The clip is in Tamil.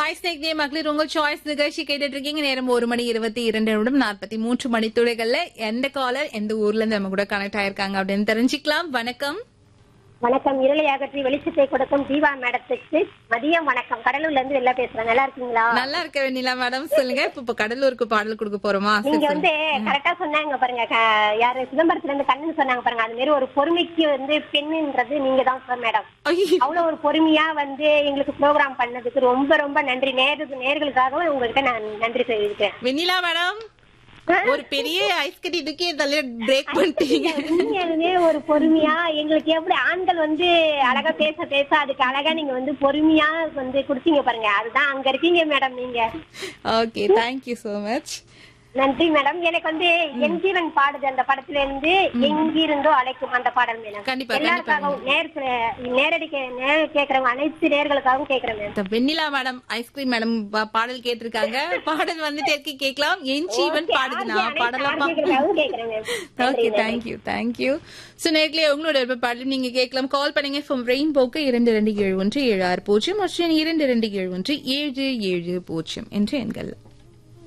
சாய்ஸ் டெக்னே மகளிர் உங்கள் சாய்ஸ் நிகழ்ச்சி கேட்டுட்டு இருக்கீங்க நேரம் ஒரு மணி இருபத்தி இரண்டு நிமிடம் நாற்பத்தி மூன்று மணி துளைகள்ல எந்த காலர் எந்த ஊர்ல இருந்து நம்ம கூட கனெக்ட் ஆயிருக்காங்க அப்படின்னு தெரிஞ்சுக்கலாம் வணக்கம் வணக்கம் இருளை அகற்றி வெளிச்சத்தை கொடுக்கும் தீபா மேடத்துக்கு மதியம் வணக்கம் கடலூர்ல இருந்து வெளில பேசுறேன் நல்லா இருக்கீங்களா நல்லா இருக்க வெண்ணிலா மேடம் சொல்லுங்க இப்ப இப்ப கடலூருக்கு பாடல் கொடுக்க போறோமா சரி, நீங்க சொல்லுங்க. வந்து கரெக்டா சொன்னாங்க பாருங்க க- யாரு சிதம்பரத்துல இருந்து கண்ணுன்னு சொன்னாங்க பாருங்க அது மாதிரி ஒரு பொறுமைக்கு வந்து பெண்ணுன்றது நீங்க தான் சார் மேடம் ஐயோ, அவ்வளவு ஒரு பொறுமையா வந்து எங்களுக்கு ப்ரோக்ராம் பண்ணதுக்கு ரொம்ப ரொம்ப நன்றி நேரு நேர்களுக்காகவும் உங்ககிட்ட நான் நன்றி தெரிவிக்கிறேன் வெண்ணிலா மேடம் ஒரு பெரிய ஐஸ் கட்டி தூக்கி தள்ளி பிரேக் பண்ணிட்டீங்க உண்மையாலுமே ஒரு பொறுமையா எங்களுக்கு எப்படி ஆண்கள் வந்து அழகா பேச பேச அதுக்கு அழகா நீங்க வந்து பொறுமையா வந்து குடுத்தீங்க பாருங்க அதுதான் அங்க இருக்கீங்க மேடம் நீங்க ஓகே தேங்க்யூ சோ மச் நன்றி மேடம் எனக்கு வந்து என் ஜீவன் பாடுது அந்த படத்துல இருந்து எங்கிருந்தோ அழைக்கும் அந்த பாடல் மேடம் கண்டிப்பா, எல்லாருக்காகவும் நேர் நேரடி கே- நேர கேக்குறவங்க அனைத்து நேர்களுக்காகவும் கேக்குறேன் மேம் இந்த வெண்ணிலா மேடம் ஐஸ்கிரீம் மேடம் பாடல் கேட்டிருக்காங்க பாடல் வந்துட்டே இருக்கு கேட்கலாம் என் ஜீவன் பாடுதுனா பாடலாம் கேக்குறவங்களுக்காகவும் கேக்குறேன் ma'am okay thank you thank you so நேர்களே உங்களோட விருப்ப பாடலும் நீங்க கேட்கலாம் கால் பண்ணுங்க ஃப்ரம் ரெயின்போக்கு இரண்டு ரெண்டு ஏழு ஒன்று ஏழு ஆறு பூஜ்ஜியம் மற்றும் இரண்டு ரெண்டு ஏழு ஒன்று ஏழு ஏழு பூஜ்ஜியம் என்ற எண்கள்